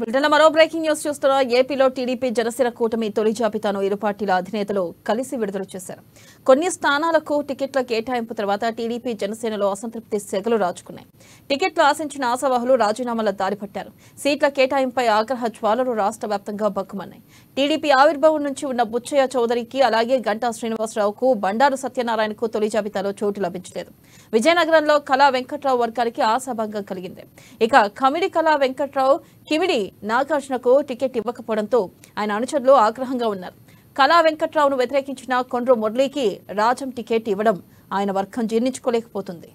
బ్రిటన్లో మరో breaking news చూస్తున్న ఏపీలో టీడీపీ జనసేన కూటమి తొలి జాబితాను ఇరు పార్టీల అధినేతలు కలిసి విడుదల చేశారు కొన్ని స్థానాలకు టికెట్ల కేటాయింపు తర్వాత టీడీపీ జనసేనలో అసంతృప్తి సెగలు రాజుకున్నాయి టికెట్లు ఆశించిన ఆశావాహులు రాజీనామాల దారి పట్టారు సీట్ల కేటాయింపై ఆగ్రహ జ్వాలలు రాష్ట్ర వ్యాప్తంగా బగ్గుమన్నాయి టీడీపీ ఆవిర్భావం నుంచి ఉన్న బుచ్చయ్య చౌదరికి అలాగే గంటా శ్రీనివాసరావుకు బండారు సత్యనారాయణకు తొలి జాబితాలో చోటు లభించలేదు విజయనగరంలో కళా వెంకట్రావు వర్గానికి ఆశాభంగం కలిగింది ఇక కమిడి కళా వెంకట్రావు కిమిడి నాగార్జునకు టికెట్ ఇవ్వకపోవడంతో ఆయన అనుచరులు ఆగ్రహంగా ఉన్నారు కళా వెంకట్రావును వ్యతిరేకించిన కొండ్రు మురళీకి రాజం టికెట్ ఇవ్వడం ఆయన వర్గం జీర్ణించుకోలేకపోతుంది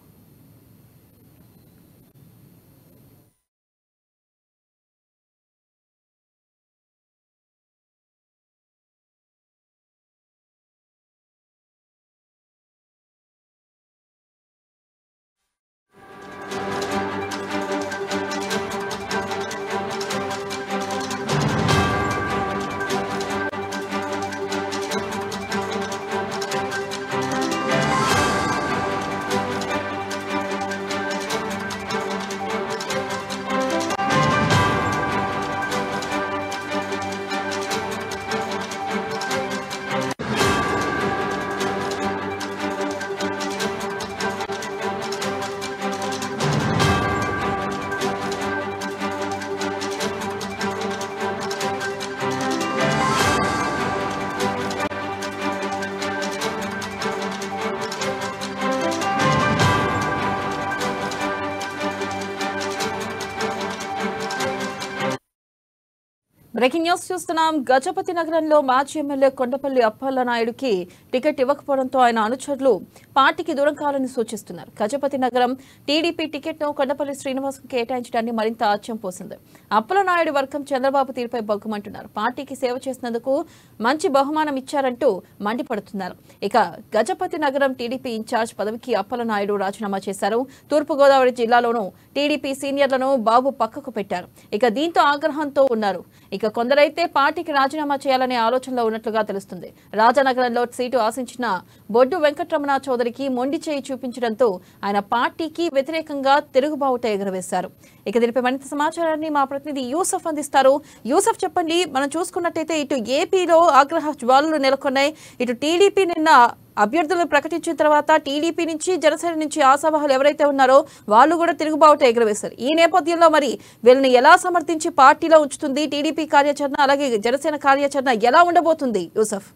బ్రేకింగ్ న్యూస్ చూస్తున్నాం గజపతి నగరంలో మాజీ ఎమ్మెల్యే కొండపల్లి అప్పల్ల నాయుడుకి టికెట్ ఇవ్వకపోవడంతో ఆయన అనుచరులు పార్టీకి దూరం కావాలని సూచిస్తున్నారు గజపతి నగరం టీడీపీ టికెట్ను కొండపల్లి శ్రీనివాస్ కేటాయించడాన్ని మరింత ఆశ్చర్యం పోసింది అప్పల నాయుడు వర్గం చంద్రబాబు తీరుపై బొగ్గమంటున్నారు పార్టీకి సేవ చేసినందుకు మంచి బహుమానం ఇచ్చారంటూ మండిపడుతున్నారు ఇక గజపతి నగరం టీడీపీ ఇన్ఛార్జ్ పదవికి అప్పల నాయుడు రాజీనామా చేశారు తూర్పుగోదావరి జిల్లాలోనూ టీడీపీ సీనియర్లను బాబు పక్కకు పెట్టారు ఇక దీంతో ఆగ్రహంతో ఉన్నారు ఇక కొందరైతే పార్టీకి రాజీనామా చేయాలనే ఆలోచనలో ఉన్నట్లుగా తెలుస్తుంది రాజానగరంలో సీటు ఆశించిన బొడ్డు వెంకటరమణ చౌదరికి మొండి చేయి చూపించడంతో ఆయన పార్టీకి వ్యతిరేకంగా తిరుగుబావుట ఎగురవేశారు ఇక దీనిపై మరింత సమాచారాన్ని మా ప్రతినిధి యూసఫ్ అందిస్తారు యూసఫ్ చెప్పండి మనం చూసుకున్నట్టయితే ఇటు ఏపీలో ఆగ్రహ జ్వాలలు నెలకొన్నాయి ఇటు టీడీపీ నిన్న అభ్యర్థులను ప్రకటించిన తర్వాత టీడీపీ నుంచి జనసేన నుంచి ఆశావాహులు ఎవరైతే ఉన్నారో వాళ్ళు కూడా తిరుగుబావుట ఎగురవేశారు ఈ నేపథ్యంలో మరి వీళ్ళని ఎలా సమర్థించి పార్టీలో ఉంచుతుంది టీడీపీ కార్యాచరణ అలాగే జనసేన కార్యాచరణ ఎలా ఉండబోతుంది యూసఫ్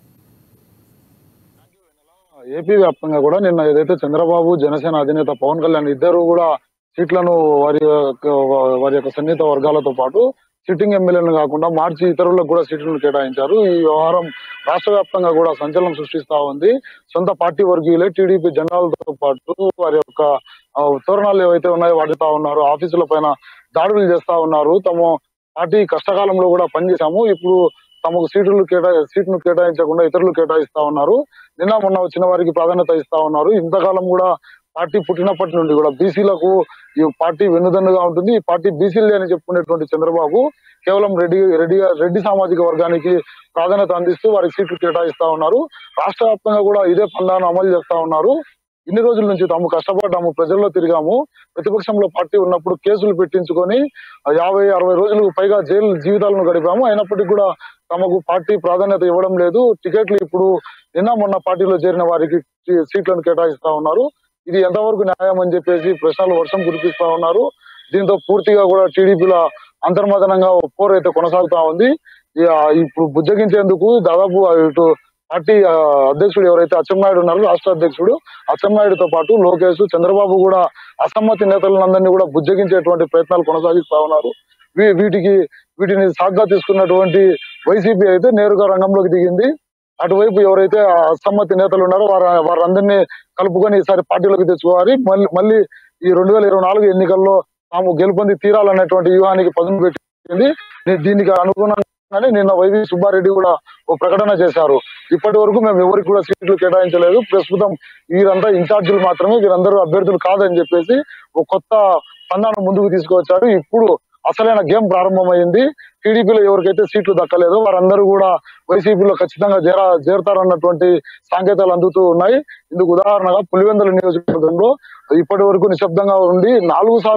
ఏపీ వ్యాప్తంగా కూడా నిన్న ఏదైతే చంద్రబాబు జనసేన అధినేత పవన్ కళ్యాణ్ ఇద్దరు కూడా సీట్లను వారి యొక్క వారి యొక్క సన్నిహిత వర్గాలతో పాటు సిట్టింగ్ ఎమ్మెల్యేలను కాకుండా మార్చి ఇతరులకు కూడా సీట్లను కేటాయించారు ఈ వ్యవహారం రాష్ట్ర వ్యాప్తంగా కూడా సంచలనం సృష్టిస్తా ఉంది సొంత పార్టీ వర్గీయులే టీడీపీ జెండాలతో పాటు వారి యొక్క ఆ, తోరణాలు ఏవైతే ఉన్నాయో వాడుతా ఉన్నారు ఆఫీసుల పైన దాడులు చేస్తా ఉన్నారు తమ పార్టీ కష్టకాలంలో కూడా పనిచేశాము ఇప్పుడు తమకు సీట్లు కేటా సీట్ను కేటాయించకుండా ఇతరులు కేటాయిస్తా ఉన్నారు నిన్న మొన్న వచ్చిన వారికి ప్రాధాన్యత ఇస్తా ఉన్నారు ఇంతకాలం కూడా పార్టీ పుట్టినప్పటి నుండి కూడా బీసీలకు ఈ పార్టీ వెన్నుదన్నుగా ఉంటుంది ఈ పార్టీ బీసీలే అని చెప్పుకునేటువంటి చంద్రబాబు కేవలం రెడ్డి రెడ్డి రెడ్డి సామాజిక వర్గానికి ప్రాధాన్యత అందిస్తూ వారికి సీట్లు కేటాయిస్తా ఉన్నారు రాష్ట్ర వ్యాప్తంగా కూడా ఇదే పందాను అమలు చేస్తా ఉన్నారు ఇన్ని రోజుల నుంచి తాము కష్టపడ్డాము ప్రజల్లో తిరిగాము ప్రతిపక్షంలో పార్టీ ఉన్నప్పుడు కేసులు పెట్టించుకొని ఆ యాభై అరవై రోజులకు పైగా జైలు జీవితాలను గడిపాము అయినప్పటికీ కూడా తమకు పార్టీ ప్రాధాన్యత ఇవ్వడం లేదు టికెట్లు ఇప్పుడు నిన్న మొన్న పార్టీలో చేరిన వారికి సీ- సీట్లను కేటాయిస్తా ఉన్నారు ఇది ఎంతవరకు న్యాయం అని చెప్పేసి ప్రశ్నలు వర్షం కురిపిస్తా ఉన్నారు దీంతో పూర్తిగా కూడా టీడీపీల అంతర్మదనంగా పోరు అయితే కొనసాగుతా ఉంది ఈ- ఆ ఇప్పుడు బుజ్జగించేందుకు దాదాపు ఇటు పార్టీ ఆ, అధ్యక్షుడు ఎవరైతే అచ్చెన్నాయుడు ఉన్నారో రాష్ట్ర అధ్యక్షుడు అచ్చెన్నాయుడుతో పాటు లోకేష్ చంద్రబాబు కూడా అసమ్మతి నేతలందరినీ కూడా బుజ్జగించేటువంటి ప్రయత్నాలు కొనసాగిస్తా ఉన్నారు వీ- వీటికి వీటిని సాగ్గా తీసుకున్నటువంటి వైసీపీ అయితే నేరుగా రంగంలోకి దిగింది అటువైపు ఎవరైతే ఆ అసమ్మతి నేతలు ఉన్నారో వారు వారందరినీ కలుపుకొని ఈసారి పార్టీలోకి తెచ్చుకోవాలి మళ్ళీ మళ్ళీ ఈ రెండు వేల ఇరవై నాలుగు ఎన్నికల్లో తాము గెలుపొంది తీరాలనేటువంటి వ్యూహానికి పదును పెట్టింది దీ- దీనికి అనుగుణంగానే నిన్న వైవి సుబ్బారెడ్డి కూడా ఓ ప్రకటన చేశారు ఇప్పటి వరకు మేము ఎవరికి కూడా సీట్లు కేటాయించలేదు ప్రస్తుతం వీరంతా ఇన్ఛార్జీలు మాత్రమే వీరందరూ అభ్యర్థులు కాదని చెప్పేసి ఒక కొత్త పందాను ముందుకు తీసుకువచ్చారు ఇప్పుడు అసలైన గేమ్ ప్రారంభమైంది టీడీపీలో ఎవరికైతే సీట్లు దక్కలేదో వారందరూ కూడా వైసీపీలో ఖచ్చితంగా చేర చేరతారన్నటువంటి సంకేతాలు అందుతూ ఉన్నాయి ఇందుకు ఉదాహరణగా పులివెందుల నియోజకవర్గంలో ఇప్పటి వరకు నిశ్శబ్దంగా ఉండి నాలుగు సార్లు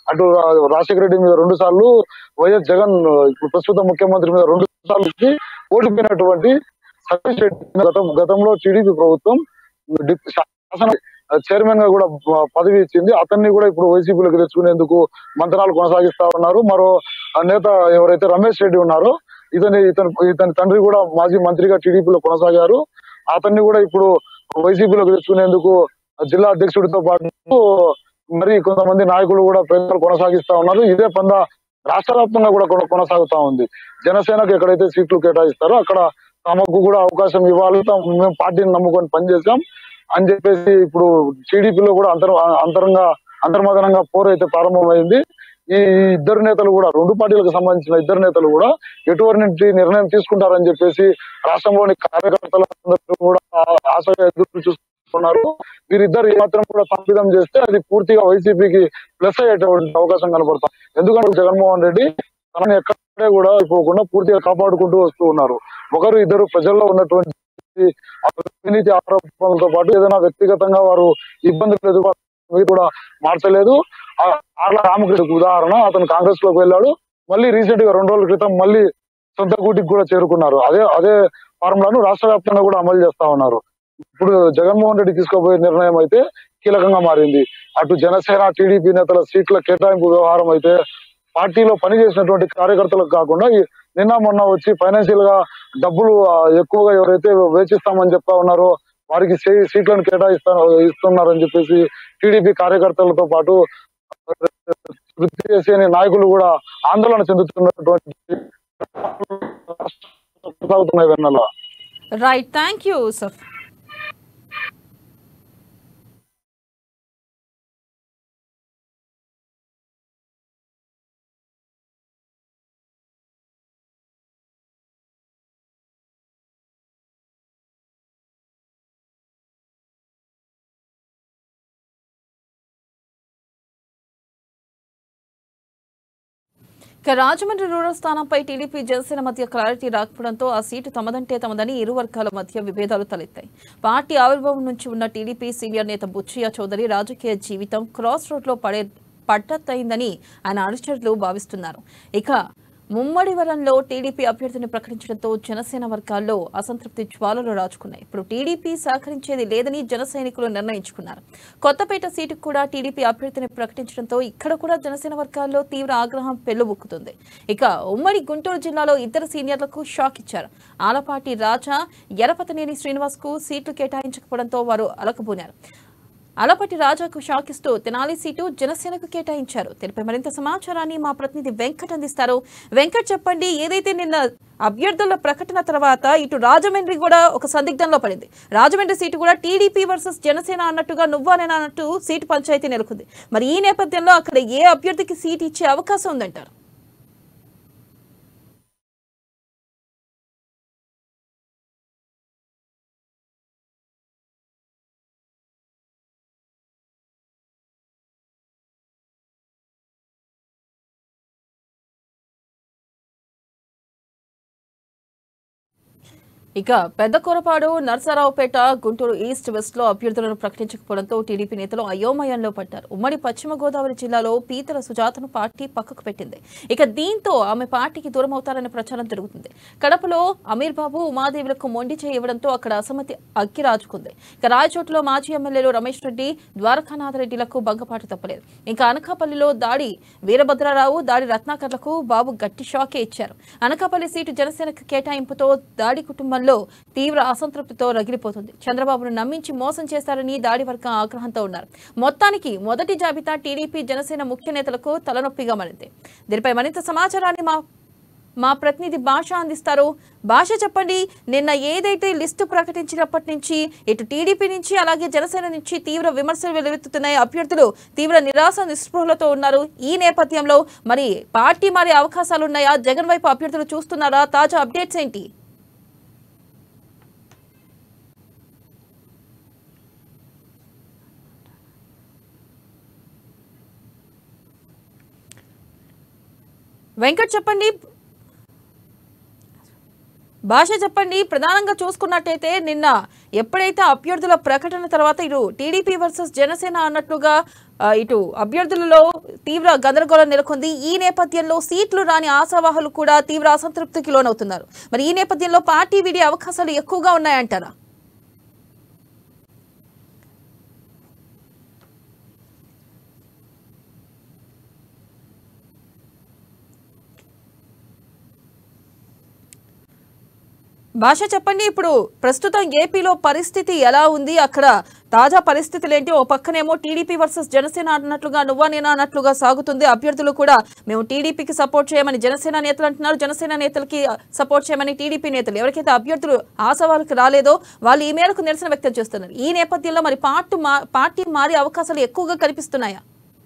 అటు రా- రాజశేఖర రెడ్డి మీద రెండు సార్లు వైఎస్ జగన్ ఇప్పుడు ప్రస్తుత ముఖ్యమంత్రి మీద రెండు సార్లు ఓడిపోయినటువంటి సతీష్ రెడ్డి గతం గతంలో టీడీపీ ప్రభుత్వం డిప్- శాసన చైర్మన్ గా కూడా ప- పదవి ఇచ్చింది అతన్ని కూడా ఇప్పుడు వైసీపీలోకి తెచ్చుకునేందుకు మంత్రాలు కొనసాగిస్తా ఉన్నారు మరో ఆ నేత ఎవరైతే రమేష్ రెడ్డి ఉన్నారో ఇతని ఇతని ఇతని తండ్రి కూడా మాజీ మంత్రిగా టీడీపీలో కొనసాగారు అతన్ని కూడా ఇప్పుడు వైసీపీలోకి తెచ్చుకునేందుకు జిల్లా అధ్యక్షుడితో పాటు మరి కొంతమంది నాయకులు కూడా ప్రయత్నాలు కొనసాగిస్తా ఉన్నారు ఇదే పంద రాష్ట్ర వ్యాప్తంగా కూడా కొన- కొనసాగుతా ఉంది జనసేనకు ఎక్కడైతే సీట్లు కేటాయిస్తారో అక్కడ తమకు కూడా అవకాశం ఇవ్వాలి తాము- మేము పార్టీని నమ్ముకొని పనిచేసాం అని చెప్పేసి ఇప్పుడు టీడీపీలో కూడా అంతర్ అంతరంగా అంతర్మదనంగా పోరు అయితే ప్రారంభమైంది ఈ ఈ ఇద్దరు నేతలు కూడా రెండు పార్టీలకు సంబంధించిన ఇద్దరు నేతలు కూడా ఎటువంటి నిర్ణయం తీసుకుంటారని చెప్పేసి రాష్ట్రంలోని కార్యకర్తలందరూ కూడా ఆ- ఆశగా ఎదురు చూస్తున్నారు వీరిద్దరు ఏమాత్రం కూడా తప్పిదం చేస్తే అది పూర్తిగా వైసీపీకి ప్లస్ అయ్యేటువంటి అవకాశం కనబడతాం ఎందుకంటే జగన్మోహన్ రెడ్డి తనని ఎక్కడే కూడా అయిపోకుండా పూర్తిగా కాపాడుకుంటూ వస్తూ ఉన్నారు ఒకరు ఇద్దరు ప్రజల్లో ఉన్నటువంటి అవినీతి ఆరోపణలతో పాటు ఏదైనా వ్యక్తిగతంగా వారు ఇబ్బందులు ఎదుర్కొని కూడా మార్చలేదు ఆ ఆర్ల రామకృష్ణకు ఉదాహరణ అతను కాంగ్రెస్ లోకి వెళ్ళాడు మళ్ళీ రీసెంట్ గా రెండు రోజుల క్రితం మళ్ళీ సొంత గూటికి కూడా చేరుకున్నారు అదే అదే ఫార్ములాను రాష్ట్ర వ్యాప్తంగా కూడా అమలు చేస్తా ఉన్నారు ఇప్పుడు జగన్మోహన్ రెడ్డి తీసుకోబోయే నిర్ణయం అయితే కీలకంగా మారింది అటు జనసేన టీడీపీ నేతల సీట్ల కేటాయింపు వ్యవహారం అయితే పార్టీలో పనిచేసినటువంటి కార్యకర్తలకు కాకుండా ఈ నిన్న మొన్న వచ్చి ఫైనాన్షియల్ గా డబ్బులు ఆ, ఎక్కువగా ఎవరైతే వేచిస్తామని చెప్తా ఉన్నారో వారికి సీ- సీట్లను కేటాయిస్తా ఇస్తున్నారని చెప్పేసి టీడీపీ కార్యకర్తలతో పాటు వృత్తి చేసే నాయకులు కూడా ఆందోళన చెందుతున్నటువంటి కొనసాగుతున్నాయి Vennela right thank you Yusuf ఇక రాజమండ్రి రూరల్ స్థానంపై టీడీపీ జనసేన మధ్య క్లారిటీ రాకపోవడంతో ఆ సీటు తమదంటే తమదని ఇరు వర్గాల మధ్య విభేదాలు తలెత్తాయి పార్టీ ఆవిర్భావం నుంచి ఉన్న టీడీపీ సీనియర్ నేత బుచ్చయ్య చౌదరి రాజకీయ జీవితం క్రాస్ రోడ్లో పడే పట్టత్తయిందని ఆయన అనుచరులు భావిస్తున్నారు ఇక ముమ్మడి వరంలో టీడీపీ అభ్యర్థిని ప్రకటించడంతో జనసేన వర్గాల్లో అసంతృప్తి జ్వాలలు రాజుకున్నాయి ఇప్పుడు టీడీపీ సహకరించేది లేదని జన సైనికులు నిర్ణయించుకున్నారు కొత్తపేట సీటుకు కూడా టీడీపీ అభ్యర్థిని ప్రకటించడంతో ఇక్కడ కూడా జనసేన వర్గాల్లో తీవ్ర ఆగ్రహం పెళ్లుబుక్కుతుంది ఇక ఉమ్మడి గుంటూరు జిల్లాలో ఇద్దరు సీనియర్లకు షాక్ ఇచ్చారు ఆలపాటి రాజా ఎరపతనేని శ్రీనివాస్ కు సీట్లు కేటాయించకపోవడంతో వారు అలకబోనారు అలపటి రాజాకు షాక్ ఇస్తూ తెనాలి సీటు జనసేనకు కేటాయించారు తెలిపే మరింత సమాచారాన్ని మా ప్రతినిధి వెంకట్ అందిస్తారు వెంకట్ చెప్పండి ఏదైతే నిన్న అభ్యర్థుల ప్రకటన తర్వాత ఇటు రాజమండ్రి కూడా ఒక సందిగ్ధంలో పడింది రాజమండ్రి సీటు కూడా టీడీపీ వర్సెస్ జనసేన అన్నట్టుగా నువ్వానేనా అన్నట్టు సీటు పంచాయతీ నెలకొంది మరి ఈ నేపథ్యంలో అక్కడ ఏ అభ్యర్థికి సీట్ ఇచ్చే అవకాశం ఉందంటారు ఇక పెద్ద కొరపాడు నర్సరావుపేట గుంటూరు ఈస్ట్ వెస్ట్ లో అభ్యర్థులను ప్రకటించకపోవడంతో టీడీపీ నేతలు అయోమయంలో పడ్డారు ఉమ్మడి పశ్చిమ గోదావరి జిల్లాలో పీతల సుజాతను పార్టీ పక్కకు పెట్టింది ఇక దీంతో ఆమె పార్టీకి దూరం అవుతారనే ప్రచారం జరుగుతుంది కడపలో అమీర్ బాబు ఉమాదేవులకు మొండి చేయవడంతో అక్కడ అసమ్మతి అక్కిరాజుకుంది ఇక రాయచోటులో మాజీ ఎమ్మెల్యేలు రమేష్ రెడ్డి ద్వారకానాథ్ రెడ్డిలకు భంగపాటు తప్పలేదు ఇంకా అనకాపల్లిలో దాడి వీరభద్రారావు దాడి రత్నాకర్లకు బాబు గట్టి షాకే ఇచ్చారు అనకాపల్లి సీటు జనసేనకు కేటాయింపుతో దాడి కుటుంబంలో తీవ్ర అసంతృప్తితో రగిలిపోతుంది చంద్రబాబును నమ్మించి మోసం చేశారని దాడి వర్గం ఆగ్రహంతో ఉన్నారు మొత్తానికి మొదటి జాబితా టీడీపీ జనసేన ముఖ్య నేతలకు తలనొప్పిగా మారింది దీనిపై మరింత సమాచారాన్ని మా మా ప్రతినిధి భాష అందిస్తారు భాష చెప్పండి నిన్న ఏదైతే లిస్టు ప్రకటించినప్పటి నుంచి ఇటు టీడీపీ నుంచి అలాగే జనసేన నుంచి తీవ్ర విమర్శలు వెలువెత్తుతున్నాయి అభ్యర్థులు తీవ్ర నిరాశ నిస్పృహలతో ఉన్నారు ఈ నేపథ్యంలో మరి పార్టీ మారే అవకాశాలు ఉన్నాయా జగన్ వైపు అభ్యర్థులు చూస్తున్నారా తాజా అప్డేట్స్ ఏంటి వెంకట్ చెప్పండి భాష చెప్పండి ప్రధానంగా చూసుకున్నట్టయితే నిన్న ఎప్పుడైతే అభ్యర్థుల ప్రకటన తర్వాత ఇటు టీడీపీ వర్సెస్ జనసేన అన్నట్లుగా ఆ, ఇటు అభ్యర్థులలో తీవ్ర గందరగోళం నెలకొంది ఈ నేపథ్యంలో సీట్లు రాని ఆశావాహులు కూడా తీవ్ర అసంతృప్తికి లోనవుతున్నారు మరి ఈ నేపథ్యంలో పార్టీ వీడే అవకాశాలు ఎక్కువగా ఉన్నాయంటారా భాష చెప్పండి ఇప్పుడు ప్రస్తుతం ఏపీలో పరిస్థితి ఎలా ఉంది అక్కడ తాజా పరిస్థితులు ఏంటి ఓ పక్కనేమో టీడీపీ వర్సెస్ జనసేన అన్నట్లుగా నువ్వా నేనా అన్నట్లుగా సాగుతుంది అభ్యర్థులు కూడా మేము టీడీపీకి సపోర్ట్ చేయమని జనసేన నేతలు అంటున్నారు జనసేన నేతలకి సపోర్ట్ చేయమని టీడీపీ నేతలు ఎవరికైతే అభ్యర్థులు ఆశావాళ్ళకి రాలేదో వాళ్ళు ఈ మేరకు నిరసన వ్యక్తం చేస్తున్నారు ఈ నేపథ్యంలో మరి పార్టీ మా పార్టీ మారే అవకాశాలు ఎక్కువగా కనిపిస్తున్నాయా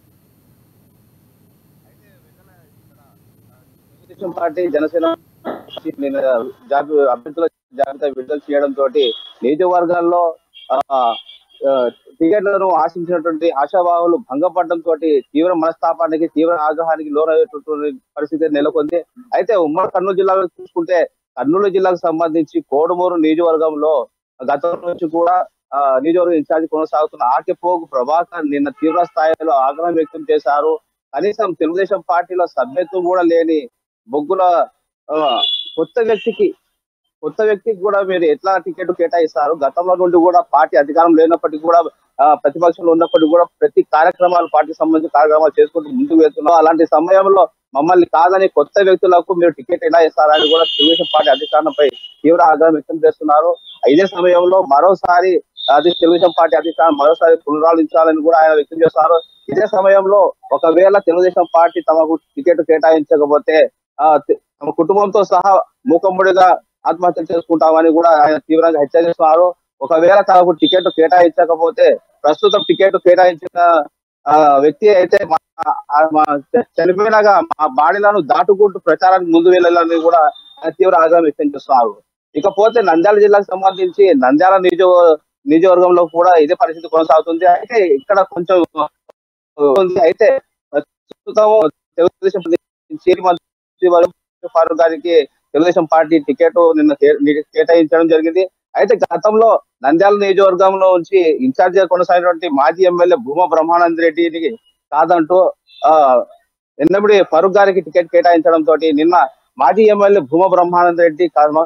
తెలుగుదేశం పార్టీ జనసేన పార్టీ నిన్న జాబి అభ్యర్థుల జాబితా విడుదల చేయడం తోటి నియోజకవర్గాల్లో ఆ, ఆ, టికెట్లను ఆశించినటువంటి ఆశావాహులు భంగపడడం తోటి తీవ్ర మనస్తాపానికి తీవ్ర ఆగ్రహానికి లోనయ్యేటటువంటి పరిస్థితి నెలకొంది అయితే ఉమ్మడి కర్నూలు జిల్లాలో చూసుకుంటే కర్నూలు జిల్లాకు సంబంధించి కోడుమూరు నియోజకవర్గంలో గతం నుంచి కూడా ఆ, నియోజకవర్గ ఇన్ఛార్జి కొనసాగుతున్న ఆర్కే పోగు ప్రభాకర్ నిన్న తీవ్ర స్థాయిలో ఆగ్రహం వ్యక్తం చేశారు కనీసం తెలుగుదేశం పార్టీలో సభ్యత్వం కూడా లేని బొగ్గుల ఆ, కొత్త వ్యక్తికి కొత్త వ్యక్తికి కూడా మీరు ఎట్లా టికెట్ కేటాయిస్తారు గతంలో నుండి కూడా పార్టీ అధికారం లేనప్పటికీ కూడా ఆ, ప్రతిపక్షంలో ఉన్నప్పటికీ కూడా ప్రతి కార్యక్రమాలు పార్టీకి సంబంధించిన కార్యక్రమాలు చేసుకుంటూ ముందుకు వెళ్తున్నాం అలాంటి సమయంలో మమ్మల్ని కాదని కొత్త వ్యక్తులకు మీరు టికెట్ ఎలా ఇస్తారని కూడా తెలుగుదేశం పార్టీ అధిష్టానంపై తీవ్ర ఆగ్రహం వ్యక్తం చేస్తున్నారు ఇదే సమయంలో మరోసారి అది తెలుగుదేశం పార్టీ అధిష్టానం మరోసారి పునరాలించాలని కూడా ఆయన వ్యక్తం చేస్తున్నారు ఇదే సమయంలో ఒకవేళ తెలుగుదేశం పార్టీ తమకు టికెట్ కేటాయించకపోతే ఆ తె- తమ కుటుంబంతో సహా మూకమ్ముడిగా ఆత్మహత్య చేసుకుంటామని కూడా ఆయన తీవ్రంగా హెచ్చరిస్తున్నారు ఒకవేళ తమకు టికెట్ కేటాయించకపోతే ప్రస్తుతం టికెట్ కేటాయించిన ఆ, వ్యక్తి అయితే మా ఆ, మా చ- చనిపోయినగా మా బాడీలను దాటుకుంటూ ప్రచారానికి ముందు వెళ్ళాలని కూడా ఆయన తీవ్ర ఆగ్రహం వ్యక్తం చేస్తున్నారు ఇకపోతే నంద్యాల జిల్లాకు సంబంధించి నంద్యాల నియోజక నియోజకవర్గంలో కూడా ఇదే పరిస్థితి కొనసాగుతుంది అయితే ఇక్కడ కొంచెం ఉంది అయితే ప్రస్తుతం తెలుగుదేశం చీరి మంత్రి వర్గం ఫారూక్ గారికి తెలుగుదేశం పార్టీ టికెట్ నిన్న కే- ని- కేటాయించడం జరిగింది అయితే గతంలో నంద్యాల నియోజకవర్గంలో నుంచి ఇన్ఛార్జ్ గా కొనసాగినటువంటి మాజీ ఎమ్మెల్యే భూమా బ్రహ్మానంద రెడ్డిని కాదంటూ ఆ ఎన్నబడి ఫరూక్ గారికి టికెట్ కేటాయించడం తోటి నిన్న మాజీ ఎమ్మెల్యే భూమా బ్రహ్మానంద రెడ్డి కర్మ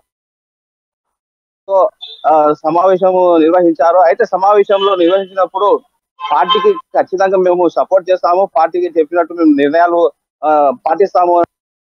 తో, ఆ, సమావేశం నిర్వహించారు అయితే సమావేశంలో నిర్వహించినప్పుడు పార్టీకి ఖచ్చితంగా మేము సపోర్ట్ చేస్తాము పార్టీకి చెప్పినట్టు మేము నిర్ణయాలు ఆ, పాటిస్తాము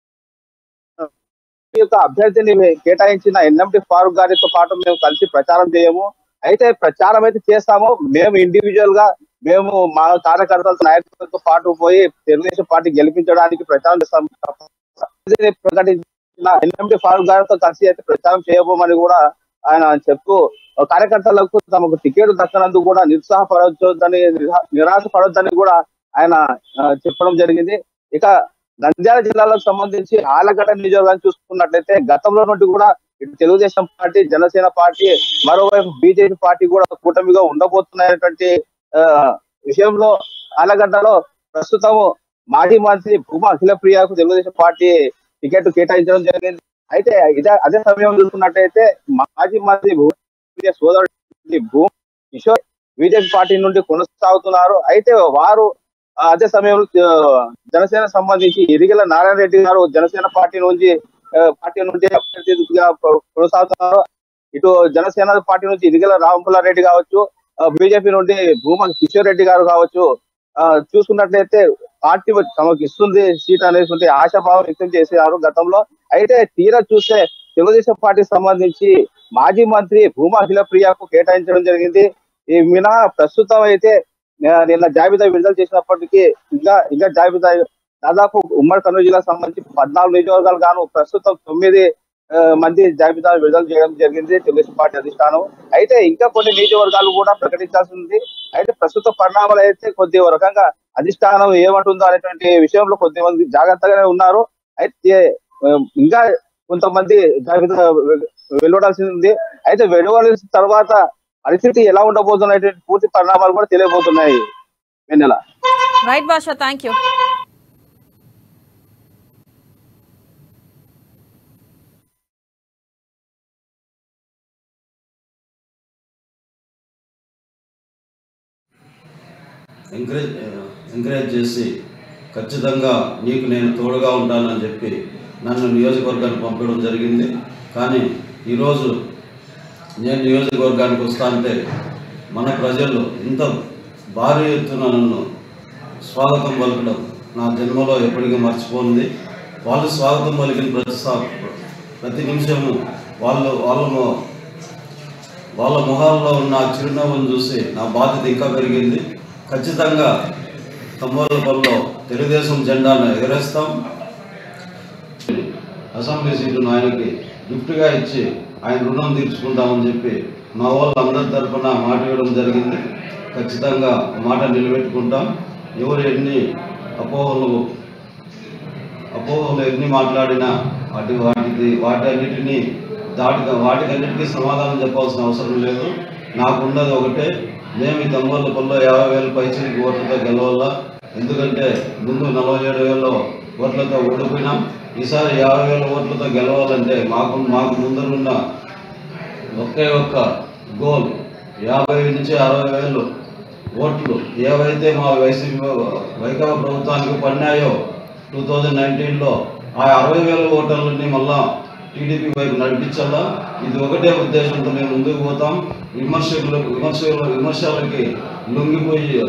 ఈ యొక్క అభ్యర్థిని కేటాయించిన ఎన్ఎంటి ఫారూక్ గారితో పాటు మేము కలిసి ప్రచారం చేయము అయితే ప్రచారం అయితే చేస్తాము మేము ఇండివిజువల్ గా మేము మా కార్యకర్తలతో నాయకులతో పాటు పోయి తెలుగుదేశం పార్టీ గెలిపించడానికి ప్రచారం చేస్తాము ఇది ప్రకటించిన ఎన్ఎంటి ఫారూక్ గారితో కలిసి అయితే ప్రచారం చేయబోమని కూడా ఆయన చెప్తూ కార్యకర్తలకు తమకు టికెట్ దక్కనందుకు కూడా నిరుత్సాహపడవద్దని నిరాశ పడవద్దని కూడా ఆయన ఆ, చెప్పడం జరిగింది ఇక నంద్యాల జిల్లాలకు సంబంధించి ఆలగడ్డ నియోజకవర్గాన్ని చూసుకున్నట్లయితే గతంలో నుండి కూడా ఇటు తెలుగుదేశం పార్టీ జనసేన పార్టీ మరోవైపు బీజేపీ పార్టీ కూడా కూటమిగా ఉండబోతున్నటువంటి ఆ, విషయంలో ఆలగడ్డలో ప్రస్తుతము మాజీ మంత్రి భూమా అఖిల ప్రియాకు తెలుగుదేశం పార్టీ టికెట్ కేటాయించడం జరిగింది అయితే ఇదే అదే సమయం చూసుకున్నట్టయితే మాజీ మంత్రి భూమా ప్రియ సోదరుడు భూ కిషోర్ బీజేపీ పార్టీ నుండి కొనసాగుతున్నారు అయితే వారు ఆ, అదే సమయంలో ఆ, జనసేన సంబంధించి ఇరిగల నారాయణ రెడ్డి గారు జనసేన పార్టీ నుంచి ఆ, పార్టీ నుండి అభ్యర్థిగా కొ- కొనసాగుతున్నారు ఇటు జనసేన పార్టీ నుంచి ఇరిగల రామపుల్లారెడ్డి కావచ్చు బీజేపీ నుండి భూమా కిషోర్ రెడ్డి గారు కావచ్చు ఆ, చూసుకున్నట్లయితే పార్టీ తమకు ఇస్తుంది సీట్ అనేటువంటి ఆశాభావం వ్యక్తం చేశారు గతంలో అయితే తీరా చూస్తే తెలుగుదేశం పార్టీకి సంబంధించి మాజీ మంత్రి భూమా అఖిల ప్రియాకు కేటాయించడం జరిగింది ఈ మినహా ప్రస్తుతం అయితే ఆ, నిన్న జాబితా విడుదల చేసినప్పటికీ ఇంకా ఇంకా జాబితా దాదాపు ఉమ్మడి కర్నూలు జిల్లాకు సంబంధించి పద్నాలుగు నియోజకవర్గాలు గాను ప్రస్తుతం తొమ్మిది ఆ, మంది జాబితా విడుదల చేయడం జరిగింది తెలుగుదేశం పార్టీ అధిష్టానం అయితే ఇంకా కొన్ని నియోజకవర్గాలు కూడా ప్రకటించాల్సి ఉంది అయితే ప్రస్తుత పరిణామాలు అయితే కొద్ది ఒక రకంగా అధిష్టానం ఏమంటుందో అనేటువంటి విషయంలో కొద్దిమంది జాగ్రత్తగానే ఉన్నారు అయితే ఆ, ఇంకా కొంతమంది జాబితా వె- వెలువడాల్సి ఉంది అయితే వెలువడాల్సిన తర్వాత పరిస్థితి ఎలా ఉండబోతున్నటువంటి పూర్తి పరిణామాలు కూడా తెలియబోతున్నాయి Vennela right Basha thank you encourage encourage చేసి ఖచ్చితంగా నీకు నేను తోడుగా ఉంటానని చెప్పి నన్ను నియోజకవర్గానికి పంపడం జరిగింది కానీ ఈరోజు నేను నియోజకవర్గానికి వస్తా అంటే మన ప్రజలు ఇంత భారీ ఎత్తున నన్ను స్వాగతం పలకడం నా జన్మలో ఎప్పటికీ మర్చిపోయింది వాళ్ళు స్వాగతం పలికిన ప్రతి సా- ప్రతి నిమిషము వాళ్ళు వాళ్ళ మొ- వాళ్ళ మొహాల్లో ఉన్న ఆ చిరునవ్వును చూసి నా బాధ్యత ఇంకా పెరిగింది ఖచ్చితంగా తమ్మలపల్లిలో తెలుగుదేశం జెండాను ఎగరేస్తాం అసెంబ్లీ సీటును ఆయనకి గిఫ్ట్గా ఇచ్చి ఆయన రుణం తీర్చుకుంటామని చెప్పి మా వాళ్ళు అందరి తరఫున మాట ఇవ్వడం జరిగింది ఖచ్చితంగా ఆ మాట నిలబెట్టుకుంటాం ఎవరు ఎన్ని అపోహలు అపోహలు ఎన్ని మాట్లాడినా వాటి వాటికి వాటన్నిటిని దాటి వాటికన్నిటికీ సమాధానం చెప్పాల్సిన అవసరం లేదు నాకున్నది ఒకటే మేము ఈ తొంభై పల్లో యాభై వేల పైసలకి ఓట్లతో గెలవాలా ఎందుకంటే ముందు నలభై ఏడు వేల ఓట్లతో ఓడిపోయినాం ఈసారి యాభై వేల ఓట్లతో గెలవాలంటే మాకు మాకు ముందరున్న ఒకే ఒక్క గోల్ యాభై నుంచి అరవై వేలు ఓట్లు ఏవైతే మా వైసీపీ వైకాపా ప్రభుత్వానికి పడినాయో టూ థౌజండ్ నైన్టీన్లో ఆ అరవై వేల ఓటర్లని మళ్ళా టీడీపీ వైపు నడిపించాలా ఇది ఒకటే ఉద్దేశంతో మేము ముందుకు పోతాం విమర్శకులకు విమర్శలు విమర్శలకి లొంగిపోయి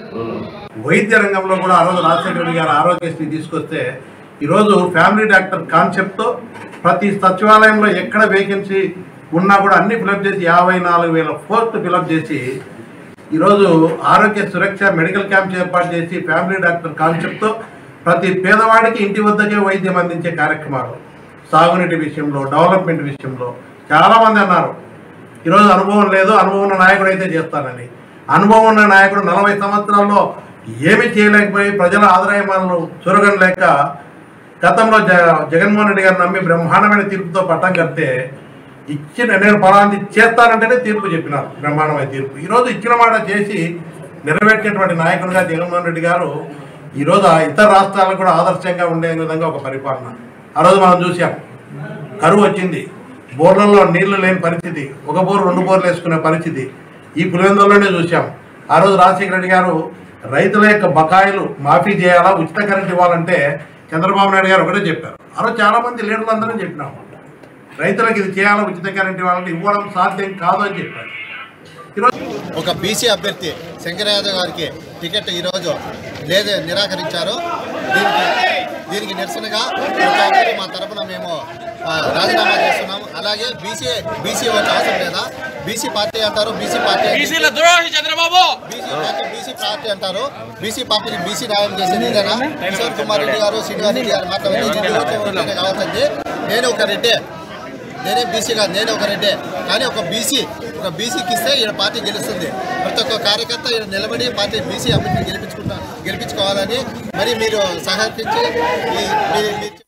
వైద్య రంగంలో కూడా ఆ రోజు రాజశేఖర రెడ్డి గారు ఆరోగ్యశ్రీ తీసుకొస్తే ఈరోజు ఫ్యామిలీ డాక్టర్ కాన్సెప్ట్తో ప్రతి సచివాలయంలో ఎక్కడ వేకెన్సీ ఉన్నా కూడా అన్ని ఫిలప్ చేసి యాభై నాలుగు వేల పోస్ట్ ఫిలప్ చేసి ఈరోజు ఆరోగ్య సురక్ష మెడికల్ క్యాంప్ ఏర్పాటు చేసి ఫ్యామిలీ డాక్టర్ కాన్సెప్ట్తో ప్రతి పేదవాడికి ఇంటి వద్దకే వైద్యం అందించే కార్యక్రమాలు సాగునీటి విషయంలో డెవలప్మెంట్ విషయంలో చాలామంది అన్నారు ఈరోజు అనుభవం లేదు అనుభవం ఉన్న నాయకుడు అయితే చేస్తానని అనుభవం ఉన్న నాయకుడు నలభై సంవత్సరాల్లో ఏమీ చేయలేకపోయి ప్రజల ఆదాయమాలను చురగం లేక గతంలో జ జగన్మోహన్ రెడ్డి గారు నమ్మి బ్రహ్మాండమైన తీర్పుతో పట్టం కడితే ఇచ్చిన నేను ఫలాంటి చేస్తానంటేనే తీర్పు చెప్పినారు బ్రహ్మాండమైన తీర్పు ఈరోజు ఇచ్చిన మాట చేసి నెరవేర్చేటువంటి నాయకుడిగా జగన్మోహన్ రెడ్డి గారు ఈరోజు ఆ ఇతర రాష్ట్రాలకు కూడా ఆదర్శంగా ఉండే విధంగా ఒక పరిపాలన ఆ రోజు మనం చూసాం కరువు వచ్చింది బోర్లలో నీళ్లు లేని పరిస్థితి ఒక బోర్ రెండు బోర్లు వేసుకునే పరిస్థితి ఈ పులివెందుల్లోనే చూసాం ఆ రోజు రాజశేఖర రెడ్డి గారు రైతుల యొక్క బకాయిలు మాఫీ చేయాలా ఉచిత కరెంట్ ఇవ్వాలంటే చంద్రబాబు నాయుడు గారు ఒకటే చెప్పారు ఆ రోజు చాలా మంది లీడర్లు అందరం చెప్పినాం రైతులకు ఇది చేయాలా ఉచిత కరెంట్ ఇవ్వాలంటే ఇవ్వడం సాధ్యం కాదు అని చెప్పారు ఈరోజు ఒక బీసీ అభ్యర్థి శంకరయాదవ్ గారికి టికెట్ ఈరోజు లేదు నిరాకరించారు దీనికి దీనికి నిరసనగా ప్రతి ఒక్కరు మా తరపున మేము ఆ, రాజీనామా చేస్తున్నాము అలాగే బీసీ బీసీ వచ్చే అవసరం లేదా బీసీ పార్టీ అంటారు బీసీ పార్టీ బీసీల ద్రోహి Chandrababu BC party BC party అంటారు బీసీ పార్టీకి బీసీ న్యాయం చేసేది ఇదేనా కిషోర్ కుమార్ రెడ్డి గారు శ్రీనివాస్ రెడ్డి గారు మాట్లాడింది కావాల్సింది నేను ఒక రెడ్డే నేనే బీసీ కాదు నేను ఒక రెడ్డే కానీ ఒక బీసీ ఒక బీసీకి ఇస్తే ఈయన పార్టీ గెలుస్తుంది ప్రతి ఒక్క కార్యకర్త ఈయన నిలబడి పార్టీ బీసీ అభ్యర్థిని గెలిపించుకుంటా గెలిపించుకోవాలని మరి మీరు సహకరించి ఈ- మీ- మీ-